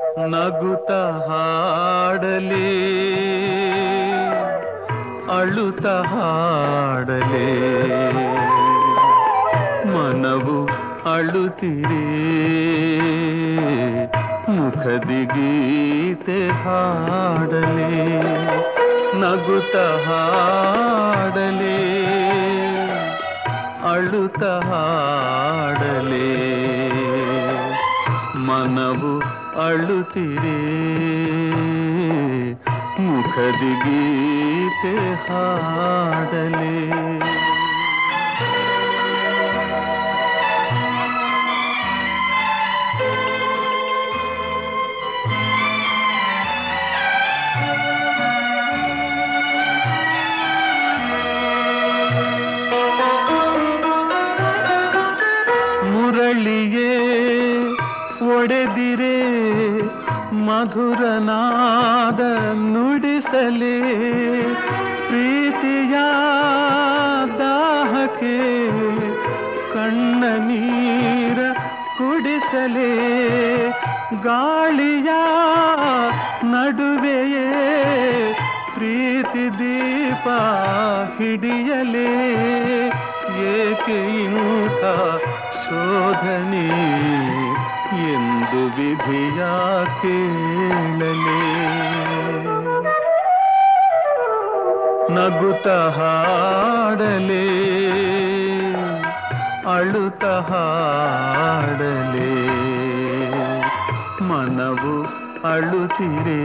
ನಗುತ್ತ ಹಾಡಲೇ ಅಳುತ್ತ ಹಾಡಲೇ ಮನವು ಅಳುತ್ತಿರೇ ಮುಖದಿ ಗೀತೆ ಹಾಡಲೇ ನಗುತ್ತ ಹಾಡಲೇ ಅಳುತ್ತ ಹಾಡಲೇ ಮನವು ಅಳುತ್ತಿರೇ ಮುಖದಿ ಗೀತೆ ಹಾಡಲೇ ಮುರಳಿಯೇ ಒಡೆದಿರೆ ಮಧುರನಾದ ನುಡಿಸಲೇ ಪ್ರೀತಿಯ ದಾಹಕ್ಕೆ ಕಣ್ಣ ನೀರ ಕುಡಿಸಲೇ ಗಾಳಿಯ ನಡುವೆಯೇ ಪ್ರೀತಿ ದೀಪ ಹಿಡಿಯಲೇ ಏಕೆ ಇಂಥ ಶೋಧನೆ ಎಂದು ವಿಧಿಯ ಕೇಳಲೇ ನಗುತ್ತ ಹಾಡಲೇ ಅಳುತ್ತ ಹಾಡಲೇ ಮನವು ಅಳುತ್ತಿರೇ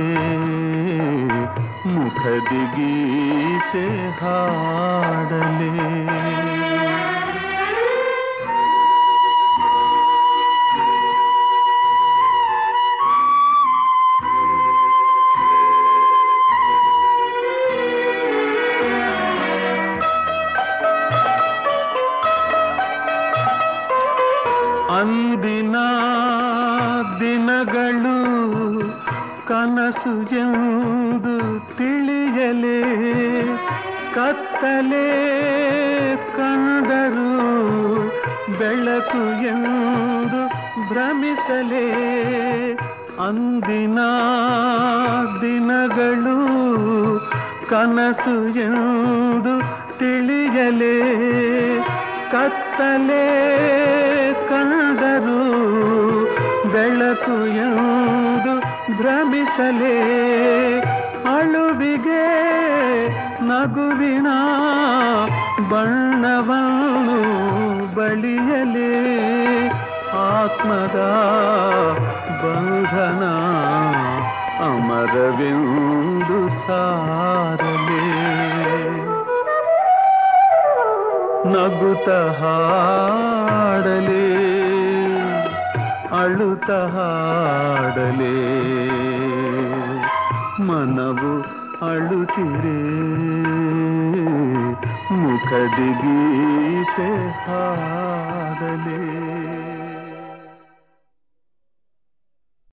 ಮುಖದಿ ಗೀತೆ ಹಾಡಲೇ ಅಂದಿನ ದಿನಗಳು ಕನಸು ಎಂದು ತಿಳಿಯಲೇ ಕತ್ತಲೆ ಕಂಡರು ಬೆಳಕು ಎಂದು ಭ್ರಮಿಸಲೇ ಅಂದಿನ ದಿನಗಳು ಕನಸು ಎಂದು ತಿಳಿಯಲೇ ಕತ್ತಲೆ ಕಂಡರು ಬೆಳಕು ಎಂದು ಭ್ರಮಿಸಲೇ ಅಳುವಿಗೆ ನಗುವಿನ ಬಣ್ಣವನ್ನು ಬಳಿಯಲೇ ಆತ್ಮದ ಬಂಧನ ಅಮರವೆಂದು ಸಾರಲೇ ನಗುತ್ತ ಹಾಡಲೇ ಅಳುತ್ತ ಹಾಡಲೇ ಮನವು ಅಳುತ್ತಿರೇ ಮುಖದಿ ಗೀತೆ ಹಾಡಲೇ